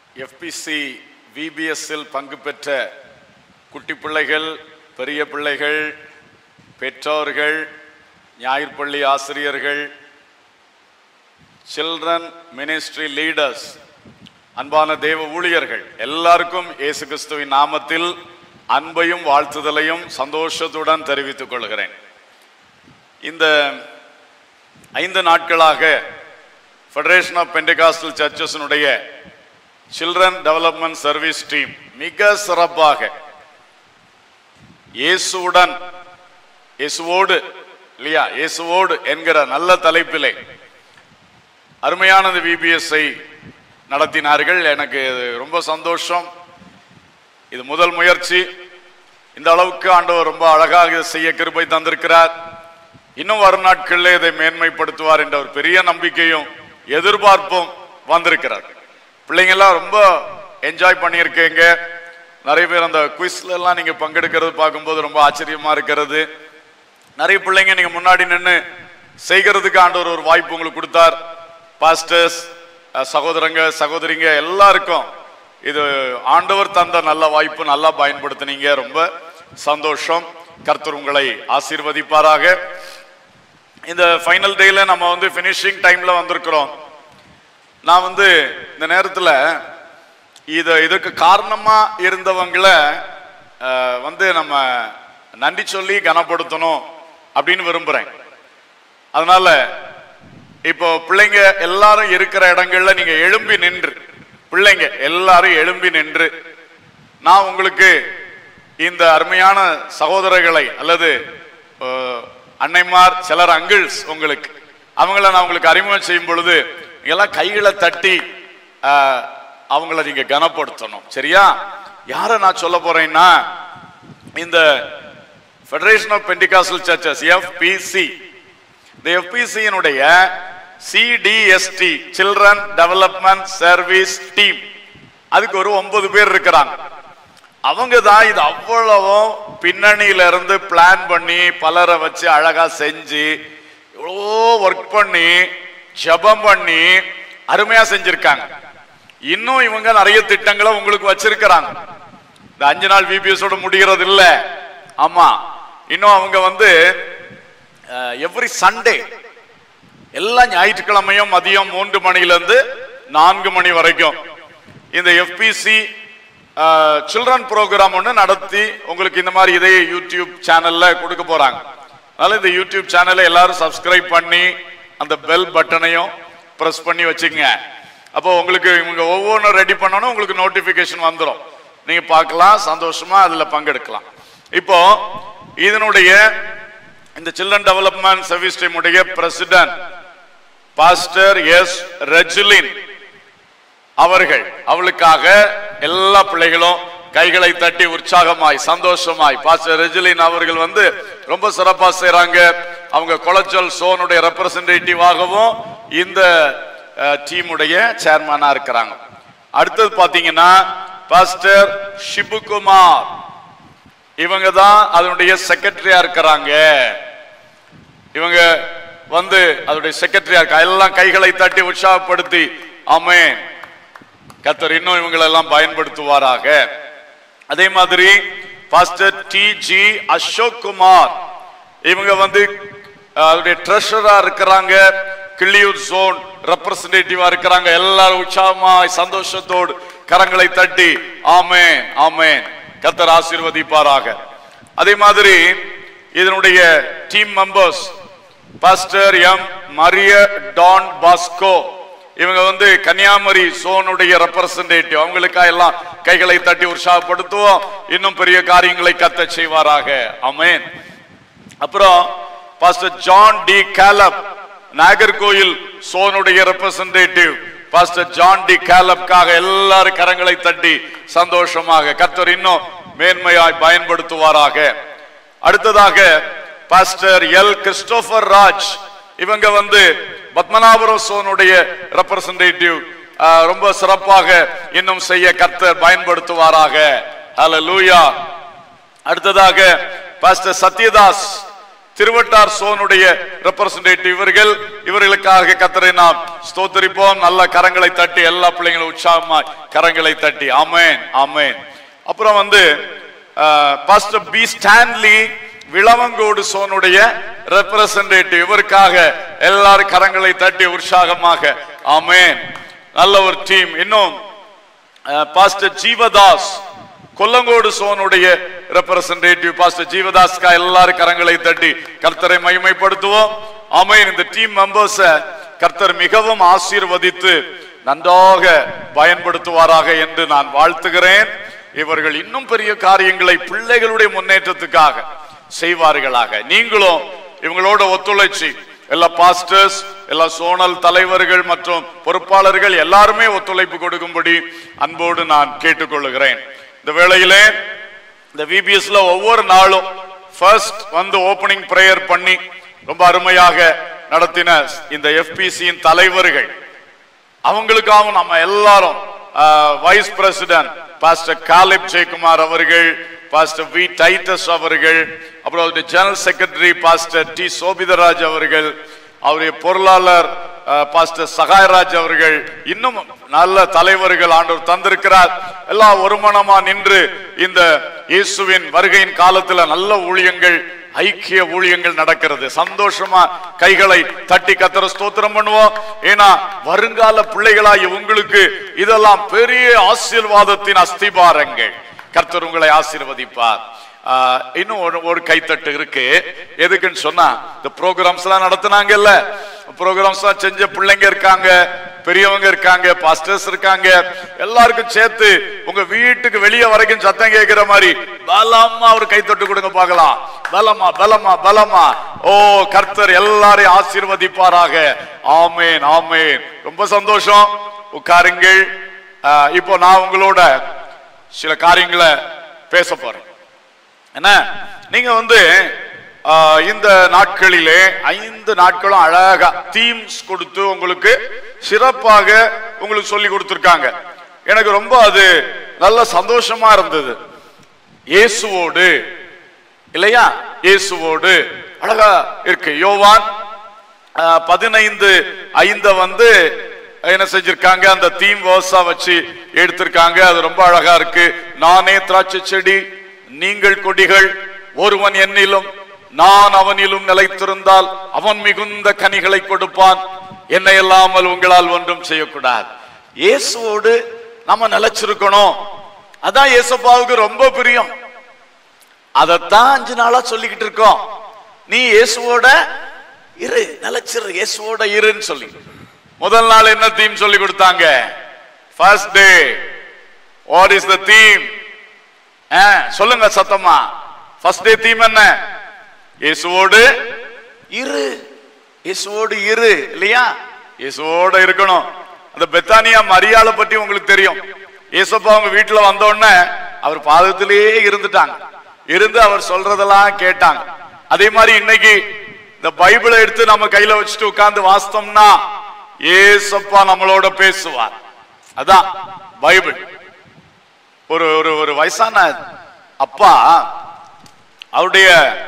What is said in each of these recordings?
FC விபிஎஸ்ஸில் பங்கு பெற்ற குட்டி பிள்ளைகள் பெரிய பிள்ளைகள் பெற்றோர்கள் ஞாயிற்பள்ளி ஆசிரியர்கள் சில்ட்ரன் மினிஸ்ட்ரி லீடர்ஸ் அன்பான தேவ ஊழியர்கள் எல்லாருக்கும் இயேசு கிறிஸ்துவின் நாமத்தில் அன்பையும் வாழ்த்துதலையும் சந்தோஷத்துடன் தெரிவித்துக் கொள்கிறேன் இந்த ஐந்து நாட்களாக ஃபெடரேஷன் ஆஃப் பெண்டிகாஸ்டல் சர்ச்சஸினுடைய சில்ட்ரன் டெவலப்மெண்ட் சர்வீஸ் டீம் மிக சிறப்பாக இயேசுவுடன் இயேசுவோடு இல்லையா இயேசுவோடு என்கிற நல்ல தலைப்பிலே அருமையானது விபிஎஸ்ஐ நடத்தினார்கள் எனக்கு இது ரொம்ப சந்தோஷம் இது முதல் முயற்சி இந்த அளவுக்கு ஆண்டவர் ரொம்ப அழகாக இதை செய்ய கிருபை தந்திருக்கிறார் இன்னும் வரும் நாட்களில் இதை மேன்மைப்படுத்துவார் என்ற ஒரு பெரிய நம்பிக்கையும் எதிர்பார்ப்பும் வந்திருக்கிறார் பிள்ளைங்கெல்லாம் ரொம்ப என்ஜாய் பண்ணியிருக்கீங்க நிறைய பேர் அந்த குவிஸ்ல எல்லாம் நீங்க பங்கெடுக்கிறது பார்க்கும்போது ரொம்ப ஆச்சரியமா இருக்கிறது நிறைய பிள்ளைங்க நீங்க முன்னாடி நின்று செய்கிறதுக்கு ஆண்டவர் ஒரு வாய்ப்பு உங்களுக்கு கொடுத்தார் பாஸ்டர்ஸ் சகோதரங்க சகோதரிங்க எல்லாருக்கும் இது ஆண்டவர் தந்த நல்ல வாய்ப்பு நல்லா பயன்படுத்தினீங்க ரொம்ப சந்தோஷம் கர்த்தர் உங்களை ஆசீர்வதிப்பாராக இந்த ஃபைனல் டேல நம்ம வந்து ஃபினிஷிங் டைம்ல வந்திருக்கிறோம் நான் வந்து இந்த நேரத்தில் இத இதுக்கு காரணமா இருந்தவங்களை அஹ், வந்து நம்ம நன்றி சொல்லி கனப்படுத்தணும் அப்படின்னு விரும்புறேன் அதனால இப்போ பிள்ளைங்க எல்லாரும் இருக்கிற இடங்கள்ல நீங்க எழும்பி நின்று பிள்ளைங்க எல்லாரும் எழும்பி நின்று நான் உங்களுக்கு இந்த அருமையான சகோதரர்களை அல்லது அஹ், அன்னைமார் சிலர் அங்கிள்ஸ் உங்களுக்கு அவங்கள நான் உங்களுக்கு அறிமுகம் செய்யும் பொழுது நீங்க எல்லாம் கைகளை தட்டி அஹ், அவங்கள நீங்க கனப்படுத்தணும் சரியா யாரை நான் சொல்ல போறேன்னா இந்த federation of Pentecostal churches FPC இந்த எஃபிசியினுடைய CDST children development service team அதுக்கு ஒரு ஒன்பது பேர் இருக்கிறாங்க அவங்க தான் இது அவ்வளவும் பின்னணியில இருந்து பிளான் பண்ணி பலரை வச்சு அழகா செஞ்சு எவ்வளோ ஒர்க் பண்ணி ஜெபம் பண்ணி அருமையா செஞ்சிருக்காங்க இன்னும் இவங்க நிறைய திட்டங்களை உங்களுக்கு வச்சிருக்கிறாங்க இந்த அஞ்சு நாள் விபிஎஸோட முடிகிறது இல்ல ஆமா இன்னும் அவங்க வந்து எவ்ரி சண்டே எல்லா ஞாயிற்றுக்கிழமையும் மதியம் மூன்று மணில இருந்து நான்கு மணி வரைக்கும் இந்த எஃபிசி சில்ட்ரன் ப்ரோக்ராம் ஒன்று நடத்தி உங்களுக்கு இந்த மாதிரி இதே யூடியூப் சேனல்ல கொடுக்க போறாங்க அதனால இந்த யூடியூப் சேனலை எல்லாரும் சப்ஸ்கிரைப் பண்ணி அந்த பெல் பட்டனையும் பிரஸ் பண்ணி வச்சுக்கங்க அப்போ உங்களுக்கு இவங்க ஒவ்வொன்றும் ரெடி பண்ணணும் உங்களுக்கு நோட்டிபிகேஷன் வந்துடும் நீங்க பார்க்கலாம் சந்தோஷமா அதுல பங்கெடுக்கலாம் இப்போ இதனுடைய இந்த சில்ட்ரன் டெவலப்மெண்ட் சர்வீஸ் டீம் உடைய பிரசிடென்ட் பாஸ்டர் எஸ் ரெஜிலின் அவர்கள் அவளுக்காக எல்லா பிள்ளைகளும் கைகளை தட்டி உற்சாகமாய் சந்தோஷமாய் பாஸ்டர் ரெஜிலின் அவர்கள் வந்து ரொம்ப சிறப்பா செய்றாங்க அவங்க கொளச்சல் சோனுடைய ரெப்ரசன்டேட்டிவாகவும் இந்த டீமுடைய சேர்மனா இருக்கிறாங்க அடுத்தது பாத்தீங்கன்னா பாஸ்டர் ஷிபுகுமார் இவங்க தான் அதனுடைய செக்ரட்டரியா இருக்கிறாங்க இவங்க வந்து அதனுடைய செக்ரட்டரியா இருக்கா எல்லாம் கைகளை தட்டி உற்சாகப்படுத்தி ஆமென் கத்தர் இன்னும் இவங்களை எல்லாம் பயன்படுத்துவாராக அதே மாதிரி pastor T G Ashok Kumar இவங்க வந்து அஹ், அதனுடைய ட்ரெஷரா இருக்கிறாங்க கிள்ளியூர் ஜோன் ரெப்ரசன்டேட்டிவா இருக்கிறாங்க எல்லாரும் உற்சாகமாய் சந்தோஷத்தோடு கரங்களை தட்டி ஆமென் ஆமென் கத்தர் ஆசீர்வதிப்பாராக அதே மாதிரி இதனுடைய team members pastor M Maria Don Bosco இவங்க வந்து கன்னியாகுமரி சோனுடைய ரெப்ரசன்டேட்டிவ் அவங்களுக்கா எல்லாம் கைகளை தட்டி உற்சாகப்படுத்துவோம் இன்னும் பெரிய காரியங்களை கத்த செய்வாராக ஆமென் அப்புறம் pastor John T Caleb Nagercoil சோனுடைய ரெப்ரசன்டேட்டிவ் பாஸ்டர் ஜான் டி கேலப்காக எல்லாரும் கரங்களை தட்டி சந்தோஷமாக கர்த்தர் இன்னும் மேன்மையாய் பயன்படுத்துவாராக அடுத்ததாக பாஸ்டர் எல் கிறிஸ்டோபர் ராஜ் இவங்க வந்து பத்மநாபுரம் சோனுடைய ரெப்ரசன்டேட்டிவ் ரொம்ப சிறப்பாக இன்னும் செய்ய கர்த்தர் பயன்படுத்துவாராக ஹalleluya அடுத்ததாக பாஸ்டர் சத்யதாஸ் திருவட்டார் சோனுடைய ரெப்ரசன்டேட்டிவ் இவர்கள் இவர்களுக்காக கத்தரை நாம் ஸ்தோத்தரிப்போம் நல்ல கரங்களை தட்டி எல்லா பிள்ளைங்களும் உற்சாகமாய் கரங்களை தட்டி ஆமென் ஆமென் அப்புறம் வந்து பாஸ்டர் பி ஸ்டான்லி விளவங்கோடு சோனுடைய ரெப்ரசன்டேட்டிவ் இவருக்காக எல்லாரும் கரங்களை தட்டி உற்சாகமாக ஆமென் நல்ல ஒரு டீம் இன்னும் பாஸ்டர் ஜீவதாஸ் கொல்லங்கோடு சோனுடைய ரெப்ரசன்டேட்டிவ் பாஸ்டர் ஜீவதாஸ்கா எல்லாரும் கரங்களை தட்டி கர்த்தரை மகிமைப்படுத்துவோம் ஆமென் இந்த டீம் மெம்பர்ஸ கர்த்தர் மிகவும் ஆசீர்வதித்து நன்றாக பயன்படுத்துவாராக என்று நான் வாழ்த்துகிறேன் இவர்கள் இன்னும் பெரிய காரியங்களை பிள்ளைகளுடைய முன்னேற்றத்துக்காக செய்வார்களாக நீங்களும் இவங்களோட ஒத்துழைச்சி எல்லா பாஸ்டர்ஸ் எல்லா சோனல் தலைவர்கள் மற்றும் பொறுப்பாளர்கள் எல்லாருமே ஒத்துழைப்பு கொடுக்கும்படி அன்போடு நான் கேட்டுக்கொள்கிறேன் இந்த வேளையிலே இந்த விபிஎஸ்ல ஒவ்வொரு நாளும் ஃபர்ஸ்ட் வந்து ஓபனிங் பிரேயர் பண்ணி ரொம்ப அருமையாக நடத்தின இந்த எஃபிசியின் தலைவர்கள் அவங்களுக்காகவும் நம்ம எல்லாரும் vice president pastor Caleb Jayakumar அவர்கள் பாஸ்டர் வி டைட்டஸ் அவர்கள் அப்புறம் அவருடைய general secretary pastor T Sobitharaj அவர்கள் அவருடைய பொருளாளர் அஹ், பாஸ்டர் சகாயராஜ் அவர்கள் இன்னும் நல்ல தலைவர்கள் ஆண்டவர் தந்திருக்கிறார் எல்லாம் ஒருமனமா நின்று இந்த இயேசுவின் வருகையின் காலத்துல நல்ல ஊழியங்கள் ஐக்கிய ஊழியங்கள் நடக்கிறது சந்தோஷமா கைகளை தட்டி கத்தர ஸ்தோத்திரம் பண்ணுவோம் ஏன்னா வருங்கால பிள்ளைகளாகி உங்களுக்கு இதெல்லாம் பெரிய ஆசீர்வாதத்தின் அஸ்திபாரங்கள் கர்த்தர் உங்களை ஆசீர்வதிப்பார் ஆஹ், இன்னும் ஒரு ஒரு கைத்தட்டு இருக்கு எதுக்குன்னு சொன்னா இந்த ப்ரோக்ராம்ஸ் எல்லாம் நடத்துனாங்கல்ல ப்ரோக்ராம்ஸ் எல்லாம் செஞ்ச பிள்ளைங்க இருக்காங்க பெரியவங்க இருக்காங்க பாஸ்டர்ஸ் இருக்காங்க எல்லாருக்கும் சேர்த்து உங்க வீட்டுக்கு வெளியே வரைக்கும் சத்தம் கேட்கிற மாதிரி பலமா ஒரு கைத்தட்டு கொடுங்க பார்க்கலாம் பலமா பலமா பலமா ஓ கர்த்தர் எல்லாரையும் ஆசீர்வதிப்பாராக ஆமேன் ஆமேன் ரொம்ப சந்தோஷம் உட்காருங்கள் ஆஹ், இப்போ நான் உங்களோட சில காரியங்களை பேச போறேன் என்ன நீங்க வந்து ஆ, இந்த நாட்களிலே ஐந்து நாட்களும் அழகா தீம்ஸ் கொடுத்து உங்களுக்கு சிறப்பாக உங்களுக்கு சொல்லி கொடுத்திருக்காங்க எனக்கு ரொம்ப அது நல்ல சந்தோஷமா இருந்தது இயேசுவோடு இல்லையா இயேசுவோடு அழகா இருக்கு யோவான் ஆ, பதினைந்து ஐந்த வந்து என்ன செஞ்சிருக்காங்க அந்த தீம் வேர்ஸா வச்சு எடுத்திருக்காங்க அது ரொம்ப அழகா இருக்கு நானே திராட்சை செடி நீங்கள் கொடிகள் ஒருவன் என்னிலும் நான் அவனிலும் நிலைத்திருந்தால் அவன் மிகுந்த கனிகளை கொடுப்பான் என்னை இல்லாமல் உங்களால் ஒன்றும் செய்யக்கூடாது இயேசுவோடு நம்ம நிலைச்சிருக்கணும் அதான் இயேசப்பாவுக்கு ரொம்ப பிரியம் அதத்தான் அஞ்சு நாளா சொல்லிக்கிட்டு இருக்கோம் நீ இயேசுவோட இரு நிலைச்சிரு இயேசுவோட இருன்னு சொல்லி முதல் நாள் என்ன தீம் சொல்லி கொடுத்தாங்க first day what is the theme சொல்லுங்க சத்தமா ஃபர்ஸ்ட் டே தீம் என்ன இயேசுவோடு இரு இயேசுவோடு இரு இல்லையா இயேசுவோட இருக்கணும் அந்த பெத்தானியா மரியாதை பத்தி உங்களுக்கு தெரியும் இயேசப்பா அவங்க வீட்டுல வந்த உடனே அவர் பாதத்திலேயே இருந்துட்டாங்க இருந்து அவர் சொல்றதெல்லாம் கேட்டாங்க அதே மாதிரி இன்னைக்கு இந்த பைபிளை எடுத்து நம்ம கையில வச்சுட்டு உட்கார்ந்து வாசித்தோம்னா ஏசப்பா நம்மளோட பேசுவார் அதான் பைபிள் ஒரு ஒரு ஒரு வயசான அப்பா அவருடைய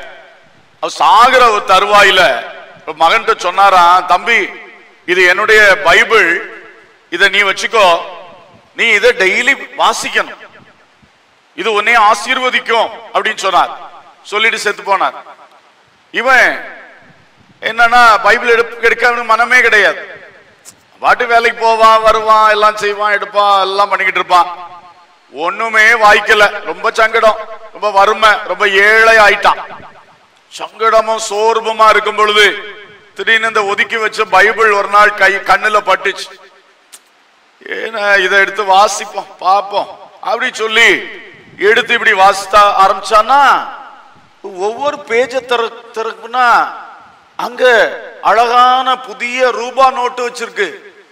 அவர் சாகிற ஒரு தருவாயில ஒரு மகன்கிட்ட சொன்னாராம் தம்பி இது என்னுடைய பைபிள் இதை நீ வச்சுக்கோ நீ இதை டெய்லி வாசிக்கணும் இது உன்னை ஆசீர்வதிக்கும் அப்படின்னு சொன்னார் சொல்லிட்டு செத்து போனார் இவன் என்னன்னா பைபிள் எடுப்பு எடுக்க மனமே கிடையாது பாட்டு வேலைக்கு போவான் வருவான் எல்லாம் செய்வான் எடுப்பான் எல்லாம் பண்ணிக்கிட்டு இருப்பான் ஒண்ணுமே வாய்க்கல ரொம்ப சங்கடம் ரொம்ப வறுமை ரொம்ப ஏழை ஆயிட்டான் சங்கடமும் சோர்வுமா இருக்கும் பொழுது திடீர்னு இந்த ஒதுக்கி வச்ச பைபிள் ஒரு நாள் கை கண்ணுல பட்டுச்சு ஏன்னா இதை எடுத்து வாசிப்போம் பார்ப்போம் அப்படி சொல்லி எடுத்து இப்படி வாசித்தா ஆரம்பிச்சானா ஒவ்வொரு பேஜ திற திறக்குனா அங்க அழகான புதிய ரூபா நோட்டு வச்சிருக்கு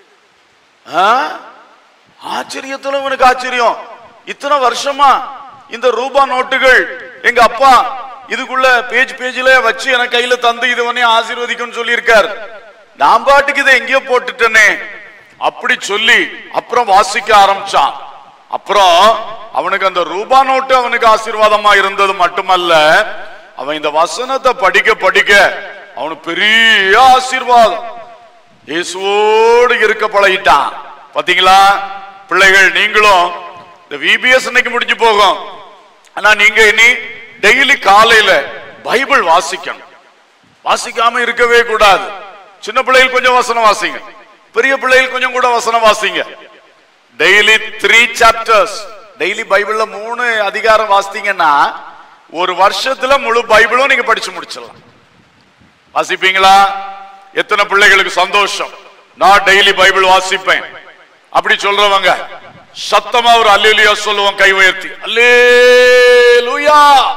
ஆ? ஆச்சரியத்துல இவனுக்கு ஆச்சரியம் இத்தனை வருஷமா இந்த ரூபா நோட்டுகள் எங்க அப்பா இதுக்குள்ள பேஜ் பேஜ்ல வச்சு எனக்கு கையில தந்து இது உன்னை ஆசீர்வதிக்கும்னு சொல்லியிருக்கார் நான் பாட்டுக்கு இதை எங்கேயோ போட்டுட்டேனே அப்படி சொல்லி அப்புறம் வாசிக்க ஆரம்பிச்சான் அப்புறம் அவனுக்கு அந்த ரூபா நோட்டு அவனுக்கு ஆசீர்வாதமா இருந்தது மட்டுமல்ல அவன் இந்த வசனத்தை படிக்க படிக்க அவனுக்கு பெரிய ஆசீர்வாதம் இயேசுவோடு இருக்க பழகிட்டான் பாத்தீங்களா பிள்ளைகள் நீங்களும் இந்த விபிஎஸ் இன்னைக்கு முடிஞ்சு போகும் ஆனா நீங்க இனி டெய்லி காலையில பைபிள் வாசிக்கணும் வாசிக்காம இருக்கவே கூடாது சின்ன பிள்ளைகள் கொஞ்சம் வசனம் வாசிங்க பெரிய பிள்ளைகள் கொஞ்சம் கூட வசனம் வாசிங்க டெய்லி த்ரீ சாப்டர்ஸ் டெய்லி பைபிள்ல மூணு அதிகாரம் வாசித்தீங்கன்னா ஒரு வருஷத்துல முழு பைபிளும் நீங்க படிச்சு முடிச்சிடலாம் வாசிப்பீங்களா எத்தனை பிள்ளைகளுக்கு சந்தோஷம் நான் டெய்லி பைபிள் வாசிப்பேன் அப்படி சொல்றவங்க சத்தமா ஒரு அல்லேலூயா சொல்லுவோம் கை உயர்த்தி அல்லேலூயா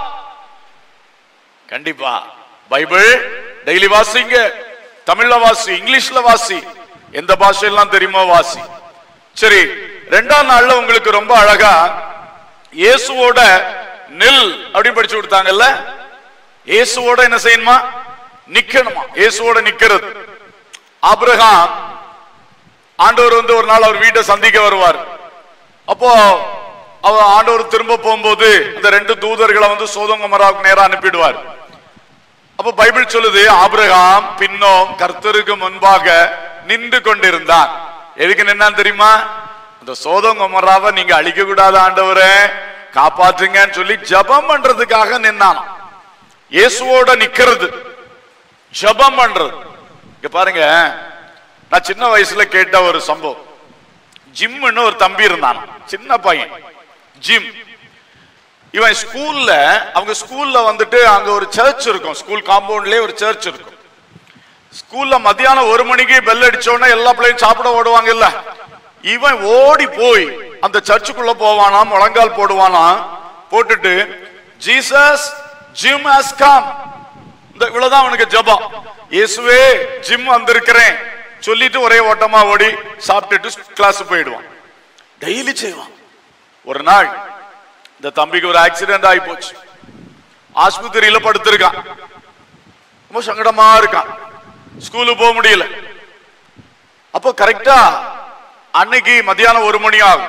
கண்டிப்பா பைபிள் டெய்லி வாசிங்க தமிழ்ல வாசி இங்கிலீஷ்ல வாசி எந்த பாஷையெல்லாம் தெரியுமோ வாசி சரி ரெண்டாம் நாள்ல உங்களுக்கு ரொம்ப அழகா இயேசுவோட நில் அப்படின்னு படிச்சு கொடுத்தாங்கல்ல இயேசுவோட என்ன செய்யணுமா நிக்கணுமா இயேசுவோட நிக்கிறது ஆபிரகாம் ஆண்டவர் வந்து ஒரு நாள் அவர் வீட்டை சந்திக்க வருவார் அப்போ அவர் ஆண்டவர் திரும்ப போகும்போது இந்த ரெண்டு தூதர்களை வந்து சோதங்கமராவுக்கு நேரா அனுப்பிடுவார் அப்ப பைபிள் சொல்லுது ஆபிரகாம் பின்னோம் கர்த்தருக்கு முன்பாக நின்று கொண்டிருந்தான் எதுக்கு நின்னான் தெரியுமா அந்த சோதங்கமராவை நீங்க அழிக்க கூடாது ஆண்டவரே காப்பாற்றுங்கன்னு சொல்லி ஜெபம் பண்றதுக்காக நின்னான் இயேசுவோட நிக்கிறது ஜெபம் பண்றது இங்க பாருங்க நான் சின்ன வயசுல கேட்ட ஒரு சம்பவம் ஜிம்னு ஒரு தம்பி இருந்தான் சின்ன பையன் ஜிம் இவன் ஸ்கூல்ல அவங்க ஸ்கூல்ல வந்துட்டு அங்க ஒரு சர்ச் இருக்கும் ஸ்கூல் காம்பவுண்ட்லயே ஒரு சர்ச் இருக்கும் ஸ்கூல்ல மத்தியானம் ஒரு மணிக்கு பெல் அடிச்ச உடனே எல்லா பிள்ளையும் சாப்பிட ஓடுவாங்க இல்ல இவன் ஓடி போய் அந்த சர்ச்சுக்குள்ள போவானா முழங்கால் போடுவானா போட்டுட்டு ஜீசஸ் ஜிம் ஹஸ் கம் இந்த இவ்வளவுதான் அவனுக்கு ஜெபம் இயேசுவே ஜிம் வந்திருக்கிறேன் சொல்லிட்டு ஒரே ஓட்டமா ஓடி சாப்பிட்டுட்டு கிளாஸ் போயிடுவான் டெய்லி செய்வான் ஒரு நாள் இந்த தம்பிக்கு ஒரு ஆக்சிடென்ட் ஆகி போச்சு ஆஸ்பத்திரியில படுத்திருக்கான் ரொம்ப சங்கடமா இருக்கான் ஸ்கூலுக்கு போக முடியல அப்போ கரெக்டா அன்னைக்கு மத்தியானம் ஒரு மணி ஆகும்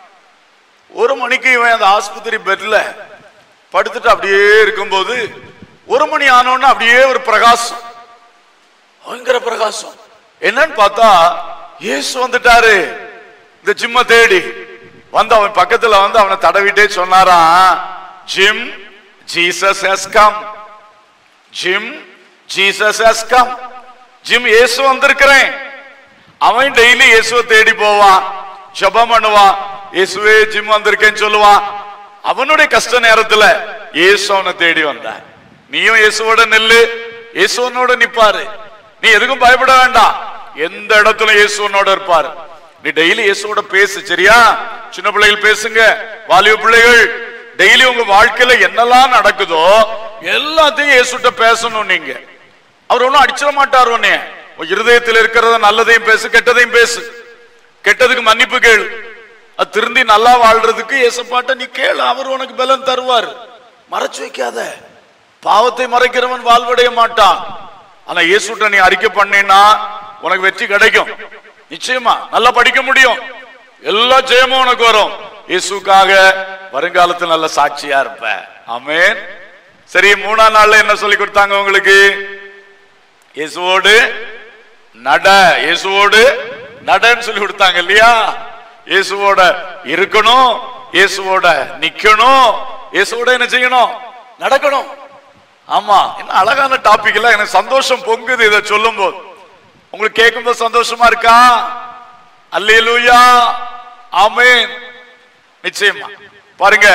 ஒரு மணிக்கு இவன் அந்த ஆஸ்பத்திரி பெட்ல படுத்துட்டு அப்படியே இருக்கும்போது ஒரு மணி ஆனோன்னு அப்படியே ஒரு பிரகாசம் பயங்கர பிரகாசம் என்னன்னு பார்த்தா இயேசு வந்துட்டாரு இந்த ஜிம்ம தேடி வந்து அவன் பக்கத்துல வந்து அவனை தடவிட்டே சொன்னாராம் Jim Jesus has come Jim Jesus has come Jim இயேசு வந்திருக்கிறேன் அவன் டெய்லி இயேசுவை தேடி போவான் ஜெபம் பண்ணுவான் இயேசுவே ஜிம் வந்திருக்கேன்னு சொல்லுவான் அவனுடைய கஷ்ட நேரத்துல இயேசு அவனை தேடி வந்தான் நீயும் இயேசுவோட நெல்லு இயேசுவனோட நிப்பாரு நீ எதுக்கும் பயப்பட வேண்டாம் எந்த இடத்துல இயேசுவனோட இருப்பாரு நீ டெய்லி இயேசுவோட பேசு சரியா சின்ன பிள்ளைகள் பேசுங்க வாலிப பிள்ளைகள் டெய்லி உங்க வாழ்க்கையில என்னெல்லாம் நடக்குதோ எல்லாத்தையும் இயேசுட்ட பேசணும் நீங்க அவர் ஒன்னும் அடிச்சிட மாட்டார் உன்னைய உன் இருதயத்தில் இருக்கிறத நல்லதையும் பேசு கெட்டதையும் பேசு கெட்டதுக்கு மன்னிப்பு கேளு அது திருந்தி நல்லா வாழ்றதுக்கு ஏசப்பாட்ட நீ கேளு அவர் உனக்கு பலன் தருவார் மறைச்சு வைக்காத பாவத்தை மறைக்கிறவன் வாழ்வடைய மாட்டான் ஆனா இயேசுட்ட நீ அறிக்கை பண்ணினா உனக்கு வெற்றி கிடைக்கும் நிச்சயமா நல்லா படிக்க முடியும் எல்லா ஜெயமும் உனக்கு வரும் இயேசுக்காக வருங்காலத்தில் நல்ல சாட்சியா இருப்ப ஆமென் சரி மூணாம் நாள்ல என்ன சொல்லி கொடுத்தாங்க உங்களுக்கு இயேசுவோடு நட இயேசுவோடு நடன்னு சொல்லி கொடுத்தாங்க இல்லையா இயேசுவோட இருக்கணும் இயேசுவோட நிக்கணும் இயேசுவோட என்ன செய்யணும் நடக்கணும் ஆமா என்ன அழகான டாபிக் எல்லாம் எனக்கு சந்தோஷம் பொங்குது இதை சொல்லும் போது உங்களுக்கு கேட்கும்போது சந்தோஷமா இருக்கா அல்லேலூயா ஆமென் நிச்சயமா பாருங்க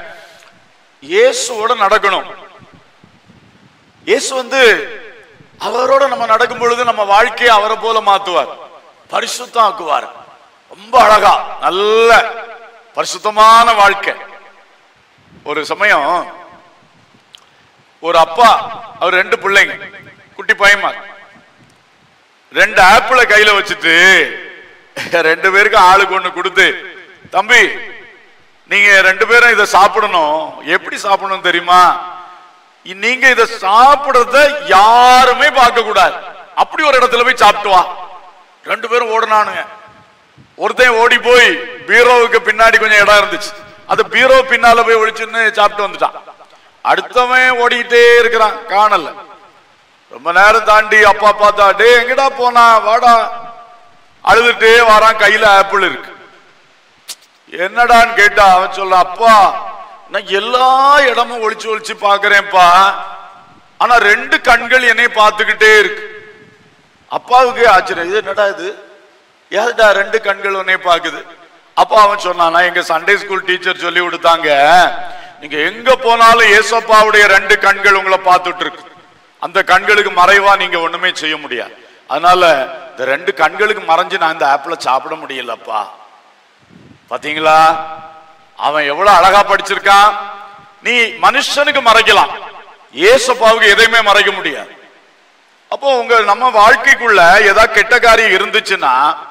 இயேசுவோட நடக்கணும் இயேசு வந்து அவரோட நம்ம நடக்கும் பொழுது நம்ம வாழ்க்கையை அவரை போல மாத்துவார் பரிசுத்தம் ஆக்குவார் ரொம்ப அழகா நல்ல பரிசுத்தமான வாழ்க்கை ஒரு சமயம் ஒரு அப்பா அவர் ரெண்டு பிள்ளைங்க குட்டி பையமா ரெண்டு ஆப்பிள கையில வச்சுட்டு ரெண்டு பேருக்கும் ஆளுக்கு ஒண்ணு கொடுத்து தம்பி நீங்க ரெண்டு பேரும் இதை சாப்பிடணும் எப்படி சாப்பிடணும் தெரியுமா நீங்க இதை சாப்பிடுறத யாருமே பார்க்க கூடாது அப்படி ஒரு இடத்துல போய் சாப்பிட்டு வா ரெண்டு பேரும் ஓடுனானுங்க ஒருத்தன் ஓடி போய் பீரோவுக்கு பின்னாடி கொஞ்சம் இடம் இருந்துச்சு அது பீரோ பின்னால போய் ஒழிச்சுன்னு சாப்பிட்டு வந்துட்டான் அடுத்தவன் ஓடிக்கிட்டே இருக்கிறான் காணல ரொம்ப நேரம் தாண்டி அப்பா பார்த்தா டே எங்கடா போனா வாடா அழுதுட்டே வரான் கையில ஆப்பிள் இருக்கு என்னடான்னு கேட்டா அவன் சொல்ல அப்பா நான் எல்லா இடமும் ஒளிச்சு ஒளிச்சு பாக்குறேன்ப்பா ஆனா ரெண்டு கண்கள் என்னை பார்த்துக்கிட்டே இருக்கு அப்பாவுக்கு ஆச்சரியம் இது என்னடா இது ஏதா ரெண்டு கண்கள் உன்னை பாக்குது அப்பா அவன் சொன்னானா எங்க சண்டே ஸ்கூல் டீச்சர் சொல்லி கொடுத்தாங்க நீங்க எங்க போனாலும் ஏசப்பாவுடைய ரெண்டு கண்கள் உங்களை பார்த்துட்டு இருக்கு அந்த கண்களுக்கு மறைவா நீங்க ஒண்ணுமே செய்ய முடியாது அதனால இந்த ரெண்டு கண்களுக்கு மறைஞ்சு நான் இந்த ஆப்பிள சாப்பிட முடியலப்பா பாத்தீங்களா அவன் எவ்வளவு அழகா படிச்சிருக்கான் நீ மனுஷனுக்கு மறைக்கலாம் ஏசப்பாவுக்கு எதையுமே மறைக்க முடியாது அப்போ உங்க நம்ம வாழ்க்கைக்குள்ள ஏதாவது கெட்ட காரியம் இருந்துச்சுன்னா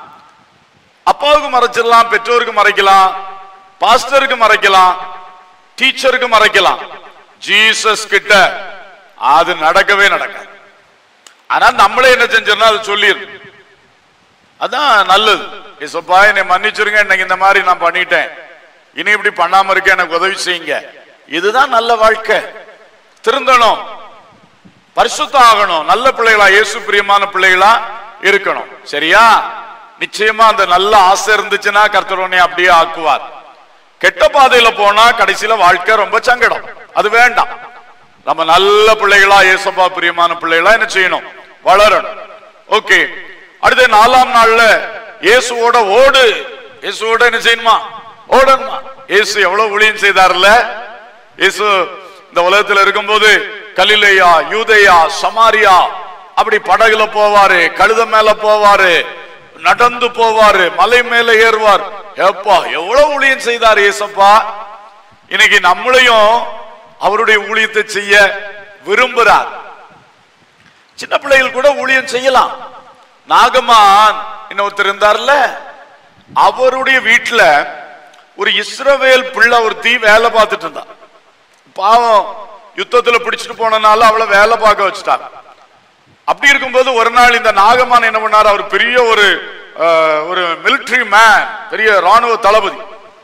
அப்பாவுக்கு மறைச்சிடலாம் பெற்றோருக்கு மறைக்கலாம் பாஸ்டருக்கு மறைக்கலாம் டீச்சருக்கு மறைக்கலாம் ஜீசஸ் கிட்ட அது நடக்கவே நடக்காது ஆனா நம்மளே என்ன செஞ்சோம்னா அது சொல்லிடும் அதான் நல்லது ஏசப்பா என்னை மன்னிச்சிருங்க இன்னைக்கு இந்த மாதிரி நான் பண்ணிட்டேன் இனி இப்படி பண்ணாம இருக்க எனக்கு உதவி செய்யுங்க இதுதான் நல்ல வாழ்க்கை திருந்தணும் பரிசுத்தம் ஆகணும் நல்ல பிள்ளைகளா இயேசு பிரியமான பிள்ளைகளா இருக்கணும் சரியா நிச்சயமா அந்த நல்ல ஆசை இருந்துச்சுன்னா கர்த்தர் உன்னை அப்படியே ஆக்குவார் கெட்ட பாதையில போனா கடைசியில வாழ்க்கை ரொம்ப சங்கடம் அது வேண்டாம் நம்ம நல்ல பிள்ளைகளா இயேசப்பா பிரியமான பிள்ளைகளா என்ன செய்யணும் வளரணும் ஓகே அடுத்த நாலாம் நாள்ல இயேசுவோட ஓடு இயேசுவோட என்ன செய்யணுமா ஓடணுமா இயேசு எவ்வளவு ஊழியம் செய்தார்ல இயேசு இந்த உலகத்துல இருக்கும்போது கலிலேயா யூதேயா சமாரியா அப்படி படகுல போவாரு கழுத மேல போவாரு நடந்து போவாரு மலை மேல ஏறுவார் எப்பா எவ்வளவு ஊழியம் செய்தார் ஏசப்பா இன்னைக்கு நம்மளையும் அவருடைய ஊழியத்தை செய்ய விரும்புறார் சின்ன பிள்ளைகள் கூட ஊழியம் செய்யலாம் நாகமான் இன்னொருத்தர் இருந்தார்ல அவருடைய வீட்டுல ஒரு இஸ்ரவேல் பிள்ளை ஒரு தீ வேலை பார்த்துட்டு இருந்தா பாவம் யுத்தத்துல பிடிச்சிட்டு போனனால அவளை வேலை பார்க்க வச்சுட்டாங்க அப்படி இருக்கும்போது ஒரு நாள் இந்த நாகமான் என்ன பண்ணார் அவர் பெரிய ஒரு அஹ், ஒரு மிலிட்டரி மேன் பெரிய ராணுவ தளபதி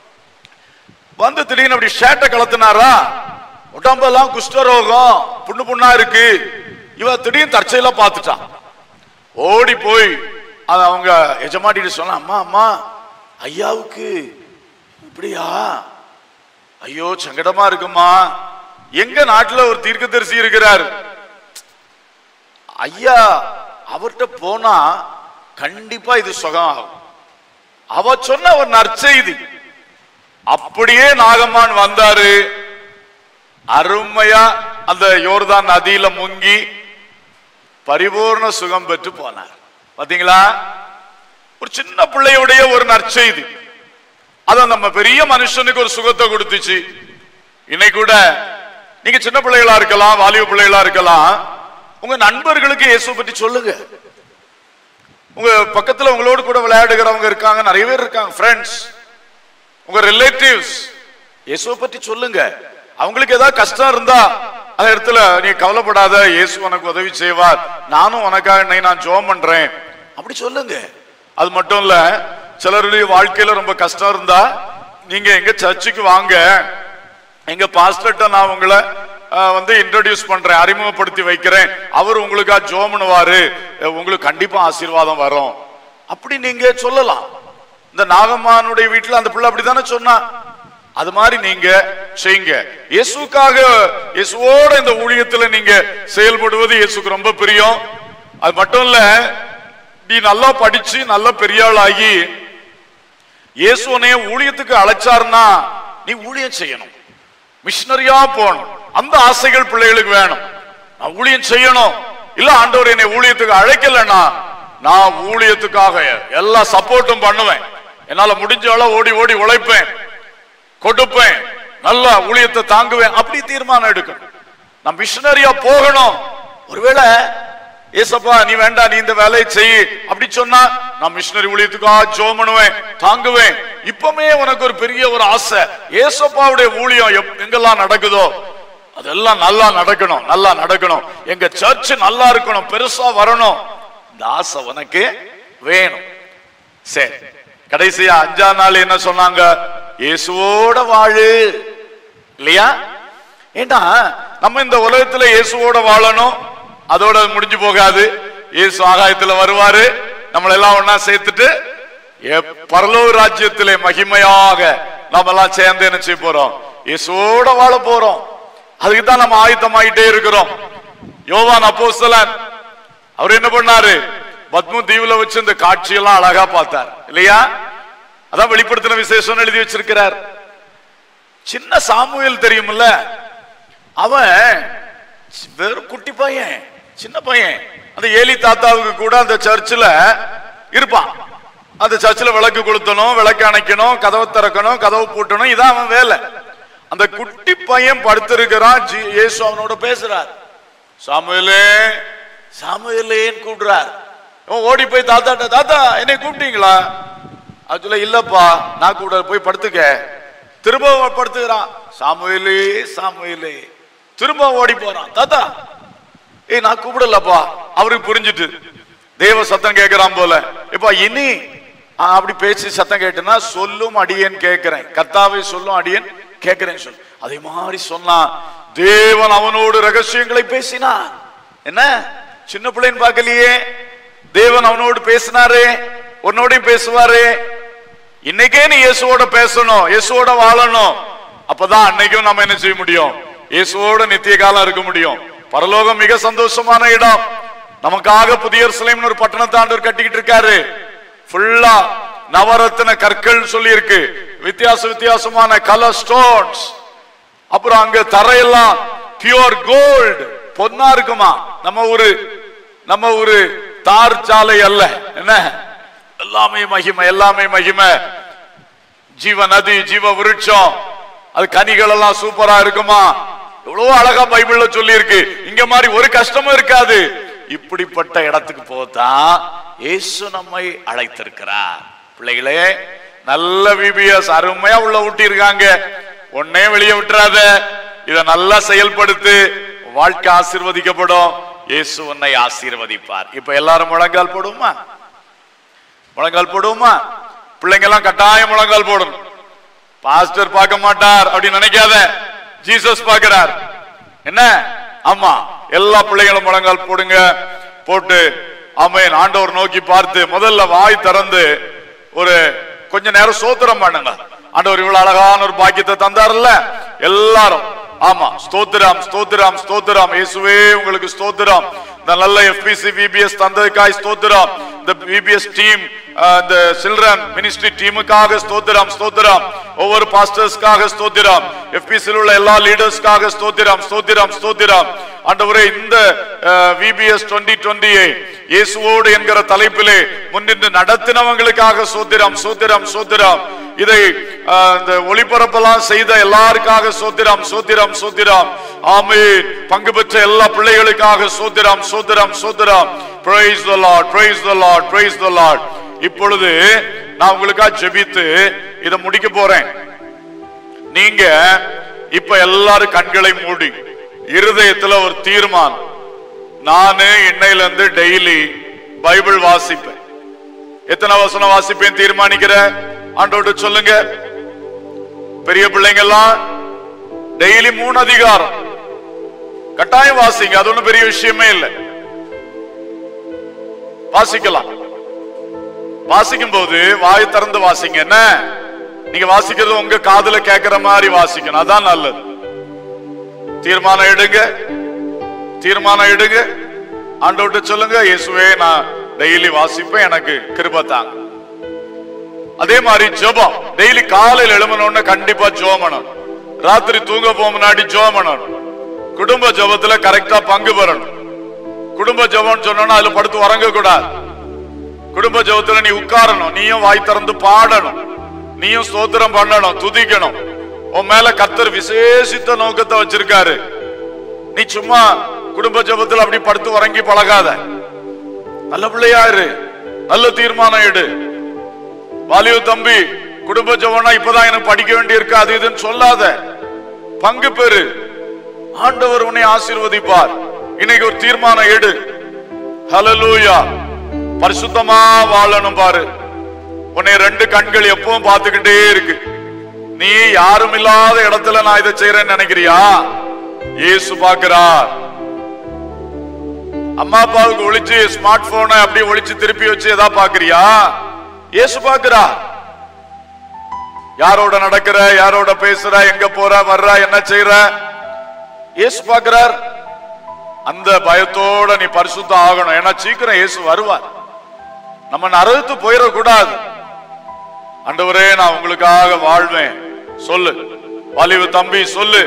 வந்து திடீர்னு அப்படி ஷேட்டை கலத்துனாரா உடம்பெல்லாம் குஷ்டரோகம் புண்ணு புண்ணா இருக்கு இவ திடீர்னு தற்செயலா பார்த்துட்டான் ஓடி போய் அது அவங்க எஜமாட்டிட்டு சொன்னா அம்மா அம்மா ஐயாவுக்கு இப்படியா ஐயோ சங்கடமா இருக்குமா எங்க நாட்டுல ஒரு தீர்க்கதரிசி இருக்கிறார் ஐயா அவர்கிட்ட போனா கண்டிப்பா இது சுகம் ஆகும் அவ சொன்ன ஒரு நற்செய்தி அப்படியே நாகம்மான் வந்தாரு அருமையா அந்த யோர்தான் நதியில முங்கி பரிபூர்ண சுகம் பெற்று போனார் பாத்தீங்களா ஒரு சின்ன பிள்ளையுடைய ஒரு நற்செய்தி அதான் நம்ம பெரிய மனுஷனுக்கு ஒரு சுகத்தை கொடுத்துச்சு இன்னைக்கு கூட நீங்க சின்ன பிள்ளைகளா இருக்கலாம் வாலிப பிள்ளைகளா இருக்கலாம் உங்க நண்பர்களுக்கு இயேசு பற்றி சொல்லுங்க உங்க பக்கத்துல உங்களோடு கூட விளையாடுகிறவங்க இருக்காங்க நிறைய பேர் இருக்காங்க ஃப்ரெண்ட்ஸ் உங்க ரிலேட்டிவ்ஸ் இயேசுவை பற்றி சொல்லுங்க அவங்களுக்கு ஏதாவது கஷ்டம் இருந்தா அந்த இடத்துல நீ கவலைப்படாத இயேசு உனக்கு உதவி செய்வார் நானும் உனக்காக இன்னைக்கு நான் ஜோம் பண்றேன் அப்படி சொல்லுங்க அது மட்டும் இல்ல சிலருடைய வாழ்க்கையில ரொம்ப கஷ்டம் இருந்தா நீங்க எங்க சர்ச்சுக்கு வாங்க எங்க பாஸ்டர்ட்ட நான் உங்களை அஹ், வந்து இன்ட்ரடியூஸ் பண்றேன் அறிமுகப்படுத்தி வைக்கிறேன் அவர் உங்களுக்கா ஜோம் பண்ணுவாரு அஹ், உங்களுக்கு கண்டிப்பா ஆசீர்வாதம் வரும் அப்படி நீங்க சொல்லலாம் இந்த நாகம்மானுடைய வீட்டுல அந்த பிள்ளை அப்படித்தானே சொன்னா அது மாதிரி நீங்க செய்யுங்க இயேசுக்காக இயேசுவோட இந்த ஊழியத்துல நீங்க செயல்படுவது இயேசுக்கு ரொம்ப பிரியம் அது மட்டும் இல்ல நீ நல்லா படிச்சு நல்ல பெரிய ஆளாகி இயேசுவனைய ஊழியத்துக்கு அழைச்சாருன்னா நீ ஊழியம் செய்யணும் மிஷினரியா போகணும் அந்த ஆசைகள் பிள்ளைகளுக்கு வேணும் நான் ஊழியம் செய்யணும் இல்ல ஆண்டவர் என்னை ஊழியத்துக்கு அழைக்கலன்னா நான் ஊழியத்துக்காக எல்லா சப்போர்ட்டும் பண்ணுவேன் என்னால முடிஞ்ச அளவு ஓடி ஓடி உழைப்பேன் கொடுப்பேன் நல்ல ஊழியத்தை தாங்குவேன் அப்படி தீர்மானம் எடுக்கணும் நான் மிஷினரியா போகணும் ஒருவேளை ஏசப்பா நீ வேண்டாம் நீ இந்த வேலையை செய் அப்படி சொன்னா நான் மிஷினரி ஊழியத்துக்கா ஜோம் பண்ணுவேன் தாங்குவேன் இப்பமே உனக்கு ஒரு பெரிய ஒரு ஆசை ஏசப்பாவுடைய ஊழியம் எப்- எங்கெல்லாம் நடக்குதோ அதெல்லாம் நல்லா நடக்கணும் நல்லா நடக்கணும் எங்க சர்ச் நல்லா இருக்கணும் பெருசா வரணும் இந்த ஆசை உனக்கு வேணும் சரி கடைசியா அஞ்சாம் நாள் என்ன சொன்னாங்க இயேசுவோட வாழு இல்லையா ஏன்னா நம்ம இந்த உலகத்துல இயேசுவோட வாழணும் அதோட முடிஞ்சு போகாது இயேசு ஆகாயத்துல வருவாரு நம்மள எல்லாம் ஒண்ணா சேர்த்துட்டு எப்- பரலோக ராஜ்யத்திலே மகிமையாக நாம எல்லாம் சேர்ந்து என்ன செய்ய போறோம் இயேசுவோட வாழ போறோம் அதுக்கு தான் நம்ம ஆயத்தமாயிட்டே இருக்கிறோம் யோவான் அப்போஸ்தலன் அவர் என்ன பண்ணாரு பத்மு தீவுல வச்சு இந்த காட்சியெல்லாம் அழகா பார்த்தார் இல்லையா அதான் வெளிப்படுத்தின விசேஷம் எழுதி வச்சிருக்கிறார் சின்ன சாமுவேல் தெரியுமில்ல அவன் சி- வெறும் குட்டி பையன் சின்ன பையன் அந்த ஏலி தாத்தாவுக்கு கூட அந்த சர்ச்சில் இருப்பான் அந்த சர்ச்சில் விளக்கு கொளுத்தணும் விளக்கு அணைக்கணும் கதவை திறக்கணும் கதவு பூட்டணும் இதான் அவன் வேலை அந்த குட்டி பையன் படுத்திருக்கிறான் ஜீ- இயேசு அவனோட பேசுறார் சாமுவேலே சாமுவேலேன்னு கூப்பிடுறார் இவன் ஓடி போய் தாத்தாட்ட தாத்தா என்னை கூப்பிட்டீங்களா அது சொல்ல இல்லப்பா நான் கூட போய் படுத்துக்க திரும்ப அவன் படுத்துக்கிறான் சாமுவேலே சாமுவேலே திரும்ப ஓடி போறான் தாத்தா ஏய் நான் கூப்பிடலப்பா அவருக்கு புரிஞ்சுட்டு தேவ சத்தம் கேட்கிறான் போல இப்ப இனி ஆ, அப்படி பேசி சத்தம் கேட்டுனா சொல்லும் அடியேன் கேட்கிறேன் கர்த்தாவை சொல்லும் அடியேன் கேட்கிறேன் சொல் அதே மாதிரி சொன்னான் தேவன் அவனோடு ரகசியங்களை பேசினான் என்ன சின்ன பிள்ளைன்னு பார்க்கலையே தேவன் அவனோடு பேசினாரே உன்னோடையும் பேசுவாரே இன்னைக்கே நீ இயேசுவோட பேசணும் இயேசுவோட வாழணும் அப்பதான் அன்னைக்கும் நம்ம என்ன செய்ய முடியும் இயேசுவோட நித்திய காலம் இருக்க முடியும் பரலோகம் மிக சந்தோஷமான இடம் நமக்காக புதிய எருசலேம்னு ஒரு பட்டணத்தை ஆண்டவர் கட்டிக்கிட்டு இருக்காரு ஃபுல்லா நவரத்தின கற்கள் சொல்லி இருக்கு வித்தியாச வித்தியாசமான கலர் ஸ்டோன்ஸ் அப்புறம் அங்க தரையெல்லாம் பியூர் கோல்டு பொன்னா இருக்குமா நம்ம ஒரு நம்ம ஒரு தார் சாலை அல்ல என்ன எல்லாமே மகிமை எல்லாமே மகிமை ஜீவ நதி ஜீவ விருட்சம் அது கனிகள் எல்லாம் சூப்பரா இருக்குமா எவ்வளவு அழகா பைபிள்ல சொல்லி இருக்கு இங்க மாதிரி ஒரு கஷ்டமும் இருக்காது இப்படிப்பட்ட இடத்துக்கு போதான் இயேசு நம்மை அழைத்திருக்கிறார் பிள்ளைகளே நல்ல விபிஎஸ் அருமையா உள்ள ஊட்டி இருக்காங்க ஒன்னே வெளியே விட்டுறாத இத நல்லா செயல்படுத்து வாழ்க்கை ஆசீர்வதிக்கப்படும் இயேசு உன்னை ஆசீர்வதிப்பார் இப்ப எல்லாரும் முழங்கால் போடுமா முழங்கால் போடுவோமா பிள்ளைங்க எல்லாம் கட்டாயம் முழங்கால் போடணும் பாஸ்டர் பார்க்க மாட்டார் அப்படின்னு நினைக்காத ஜீசஸ் பார்க்கிறார் என்ன ஆமா எல்லா பிள்ளைங்களும் முழங்கால் போடுங்க போட்டு ஆமென் ஆண்டவர் நோக்கி பார்த்து முதல்ல வாய் திறந்து ஒரு கொஞ்ச நேரம் சோத்திரம் பண்ணுங்க ஆண்டவர் இவ்வளவு அழகான ஒரு பாக்கியத்தை தந்தார்ல எல்லாரும் ஆமா ஸ்தோத்திரம் ஸ்தோத்திரம் ஸ்தோத்திரம் இயேசுவே உங்களுக்கு ஸ்தோத்திரம் இந்த நல்ல எஃபிசி விபிஎஸ் தந்ததுக்காய் ஸ்தோத்திரம் இந்த விபிஎஸ் டீம் இந்த சில்ட்ரன் மினிஸ்ட்ரி டீமுக்காக ஸ்தோத்திரம் ஸ்தோத்திரம் ஒவ்வொரு பாஸ்டர்ஸ்க்காக ஸ்தோத்திரம் எஃபிசியில் உள்ள எல்லா லீடர்ஸ்க்காக ஸ்தோத்திரம் ஸ்தோத்திரம் ஸ்தோத்திரம் ஆண்டவரே இந்த விபிஎஸ் டுவெண்ட்டி டுவெண்ட்டியை இயேசுவோடு என்கிற தலைப்பிலே முன்னின்று நடத்தினவங்களுக்காக சோத்திரம் சோத்திரம் சோத்திரம் இதை அஹ், இந்த ஒளிபரப்பெல்லாம் செய்த எல்லாருக்காக சோத்திரம் சோத்திரம் சோத்திரம் ஆமென் பங்கு பெற்ற எல்லா பிள்ளைகளுக்காக சோத்திரம் சோத்திரம் சோத்திரம் praise the lord praise the lord praise the lord இப்பொழுது நான் உங்களுக்காக ஜெபித்து இதை முடிக்க போறேன் நீங்க இப்ப எல்லாரும் கண்களை மூடி இருதயத்துல ஒரு தீர்மானம் நானு இன்னையில இருந்து டெய்லி பைபிள் வாசிப்பேன் எத்தனை வசனம் வாசிப்பேன் தீர்மானிக்கிற ஆண்டோட சொல்லுங்க பெரிய பிள்ளைங்க எல்லாம் டெய்லி மூணு அதிகாரம் கட்டாயம் வாசிங்க அது ஒண்ணும் பெரிய விஷயமே இல்லை வாசிக்கலாம் வாசிக்கும் போது வாய் திறந்து வாசிங்க என்ன நீங்க வாசிக்கிறது உங்க காதுல கேட்கிற மாதிரி வாசிக்கணும் அதான் நல்லது தீர்மானம் எடுங்க தீர்மானம் எடுங்க ஆண்டவர்கிட்ட சொல்லுங்க இயேசுவே நான் டெய்லி வாசிப்பேன் எனக்கு கிருபை தாங்க அதே மாதிரி ஜெபம் டெய்லி காலையில் எழுமணும்னு கண்டிப்பா ஜெபம் பண்ணணும் ராத்திரி தூங்க போக முன்னாடி ஜெபம் பண்ணணும் குடும்ப ஜெபத்துல கரெக்டா பங்கு பெறணும் குடும்ப ஜெபம்னு சொன்னோம்னா அதுல படுத்து உறங்க கூடாது குடும்ப ஜெபத்துல நீ உட்காரணும் நீயும் வாய் திறந்து பாடணும் நீயும் ஸ்தோத்திரம் பண்ணணும் துதிக்கணும் உன் மேல கர்த்தர் விசேஷித்த நோக்கத்தை வச்சிருக்காரு நீ சும்மா குடும்ப ஜெபத்துல அப்படி படுத்து உறங்கி பழகாத நல்ல பிள்ளையா இரு நல்ல தீர்மானம் எடு வாலிப தம்பி குடும்ப ஜெபம்னா இப்பதான் எனக்கு படிக்க வேண்டியிருக்கு அது இதுன்னு சொல்லாத பங்கு பெறு ஆண்டவர் உன்னை ஆசீர்வதிப்பார் இன்னைக்கு ஒரு தீர்மானம் எடு ஹalleluya பரிசுத்தமா வாழணும் பாரு உன்னை ரெண்டு கண்கள் எப்பவும் பார்த்துக்கிட்டே இருக்கு நீ யாரும் இல்லாத இடத்துல நான் இதை செய்யறேன்னு நினைக்கிறியா இயேசு பார்க்கிறார் அம்மா அப்பாவுக்கு ஒளிச்சு ஸ்மார்ட் போனை அப்படியே ஒளிச்சு திருப்பி வச்சு எதா பாக்குறியா இயேசு பார்க்கிறா யாரோட நடக்கிற யாரோட பேசுற எங்க போற வர்ற என்ன செய்யற இயேசு பார்க்கிறார் அந்த பயத்தோட நீ பரிசுத்தம் ஆகணும் ஏன்னா சீக்கிரம் இயேசு வருவார் நம்ம நரகத்து போயிடக்கூடாது ஆண்டவரே நான் உங்களுக்காக வாழ்வேன் சொல்லு வாலிப தம்பி சொல்லு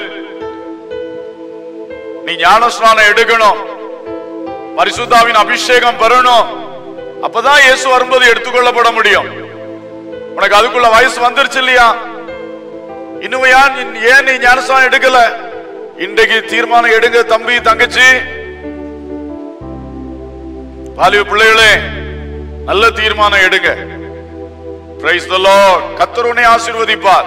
நீ ஞானஸ்நானம் எடுக்கணும் பரிசுத்தாவின் அபிஷேகம் பெறணும் அப்பதான் இயேசு வரும்போது எடுத்துக்கொள்ளப்பட முடியும் உனக்கு அதுக்குள்ள வயசு வந்துருச்சு இல்லையா இன்னும் ஏன் நீ- ஏன் நீ ஞானஸ்நானம் எடுக்கல இன்றைக்கு தீர்மானம் எடுங்க தம்பி தங்கச்சி வாலிப பிள்ளைகளே நல்ல தீர்மானம் எடுங்க பிரைஸ் த லார்ட் கர்த்தர் உன்னை ஆசீர்வதிப்பார்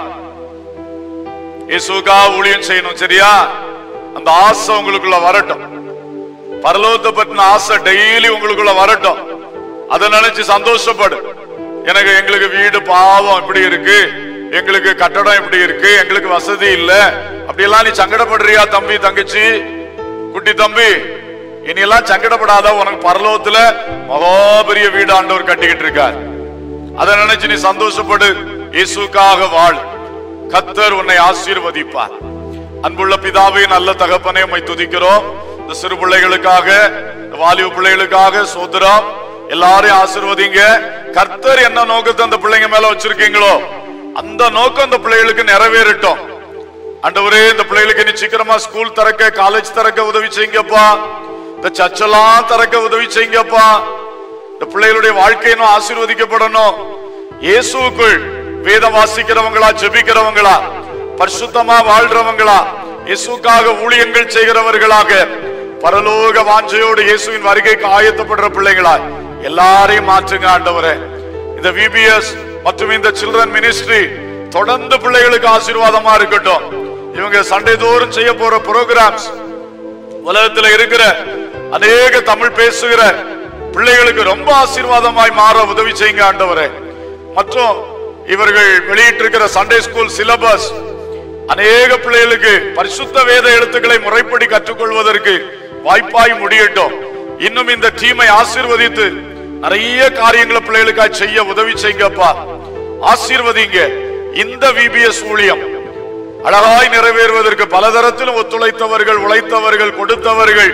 இயேசுக்கா ஊழியம் செய்யணும் சரியா அந்த ஆசை உங்களுக்குள்ள வரட்டும் பரலோகத்தை பத்தின ஆசை டெய்லி உங்களுக்குள்ள வரட்டும் அதை நினைச்சு சந்தோஷப்படு எனக்கு எங்களுக்கு வீடு பாவம் இப்படி இருக்கு எங்களுக்கு கட்டடம் இப்படி இருக்கு எங்களுக்கு வசதி இல்ல அப்படியெல்லாம் நீ சங்கடப்படுறியா தம்பி தங்கச்சி குட்டி தம்பி இனியெல்லாம் சங்கடப்படாத உனக்கு பரலோகத்துல மகா பெரிய வீடு ஆண்டவர் கட்டிக்கிட்டு இருக்கார் அதை நினைச்சு நீ சந்தோஷப்படு இயேசுக்காக வாழ் கத்தர் உன்னை ஆசீர்வதிப்பார் அன்புள்ள பிதாவே நல்ல தகப்பனே உம்மை துதிக்கிறோம் இந்த சிறு பிள்ளைகளுக்காக இந்த வாலிப பிள்ளைகளுக்காக சோதரம் எல்லாரையும் ஆசீர்வதிங்க கர்த்தர் என்ன நோக்கத்தை அந்த பிள்ளைங்க மேல வச்சிருக்கீங்களோ அந்த நோக்கம் அந்த பிள்ளைகளுக்கு நிறைவேறட்டும் ஆண்டவரே இந்த பிள்ளைகளுக்கு நீ சீக்கிரமா ஸ்கூல் திறக்க காலேஜ் திறக்க உதவி செய்யுங்கப்பா இந்த சர்ச்செல்லாம் திறக்க உதவி செய்யுங்கப்பா இந்த பிள்ளைகளுடைய வாழ்க்கை இன்னும் ஆசீர்வதிக்கப்படணும் இயேசுவுக்குள் வேதம் வாசிக்கிறவங்களா ஜெபிக்கிறவங்களா பரிசுத்தமா வாழ்றவங்களா இயேசுக்காக ஊழியங்கள் செய்கிறவர்களாக பரலோக வாஞ்சையோடு இயேசுவின் வருகைக்கு ஆயத்தப்படுற பிள்ளைகளா எல்லாரையும் மாற்றுங்க ஆண்டவரே இந்த விபிஎஸ் மற்றும் இந்த சில்ட்ரன் மினிஸ்ட்ரி தொடர்ந்து பிள்ளைகளுக்கு ஆசீர்வாதமா இருக்கட்டும் இவங்க சண்டை தோறும் செய்ய போற ப்ரோக்ராம்ஸ் உலகத்துல இருக்கிற அநேக தமிழ் பேசுகிற பிள்ளைகளுக்கு ரொம்ப ஆசீர்வாதமாய் மாற உதவி செய்யுங்க ஆண்டவரே மற்றும் இவர்கள் வெளியிட்டிருக்கிற சண்டே ஸ்கூல் சிலபஸ் அநேக பிள்ளைகளுக்கு பரிசுத்த வேத எழுத்துக்களை முறைப்படி கற்றுக்கொள்வதற்கு வாய்ப்பாய் முடியட்டும் இன்னும் இந்த டீமை ஆசீர்வதித்து நிறைய காரியங்களை பிள்ளைகளுக்காய் செய்ய உதவி செய்யுங்கப்பா ஆசீர்வதிங்க இந்த விபிஎஸ் ஊழியம் அழகாய் நிறைவேறுவதற்கு பலதரத்திலும் ஒத்துழைத்தவர்கள் உழைத்தவர்கள் கொடுத்தவர்கள்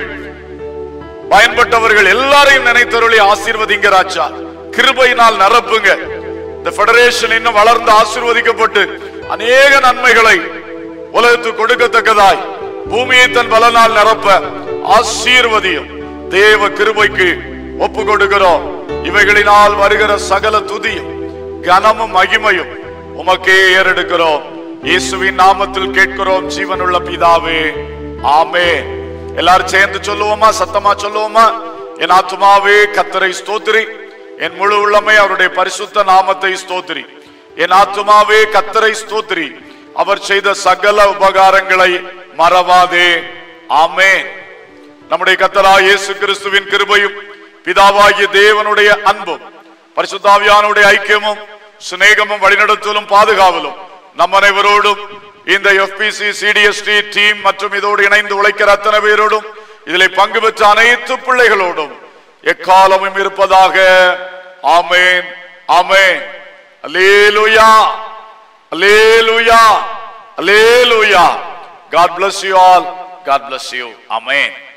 பயன்பட்டவர்கள் எல்லாரையும் நினைத்தருளி ஆசீர்வதிங்க ராஜா கிருபையினால் நிரப்புங்க இந்த ஃபெடரேஷன் இன்னும் வளர்ந்து ஆசீர்வதிக்கப்பட்டு அநேக நன்மைகளை உலகத்துக்கு கொடுக்கத்தக்கதாய் பூமியை தன் பலனால் நிரப்ப ஆசீர்வதியும் தேவ கிருபைக்கு ஒப்பு கொடுக்கிறோம் இவைகளினால் வருகிற சகல துதியும் கனமும் மகிமையும் உமக்கே ஏறெடுக்கிறோம் இயேசுவின் நாமத்தில் கேட்கிறோம் ஜீவனுள்ள பிதாவே ஆமே எல்லாரும் சேர்ந்து சொல்லுவோமா சத்தமா சொல்லுவோமா என் ஆத்துமாவே கத்தரை ஸ்தோத்திரி என் முழு உள்ளமை அவருடைய பரிசுத்த நாமத்தை ஸ்தோத்திரி என் ஆத்துமாவே கத்தரை ஸ்தோத்திரி அவர் செய்த சகல உபகாரங்களை மறவாதே ஆமென் நம்முடைய கத்தரா இயேசு கிறிஸ்துவின் கிருபையும் பிதாவாகிய தேவனுடைய அன்பும் பரிசுத்தாவியானுடைய ஐக்கியமும் சிநேகமும் வழிநடத்தலும் பாதுகாவலும் நம் அனைவரோடும் இந்த எஃபிசி சிடிஎஸ்டி டீம் மற்றும் இதோடு இணைந்து உழைக்கிற அத்தனை பேரோடும் இதில் பங்கு பெற்ற அனைத்து பிள்ளைகளோடும் எக்காலமும் இருப்பதாக ஆமேன் ஆமேன் அல்லேலூயா அல்லேலூயா அல்லேலூயா God bless you all. God bless you. Amen.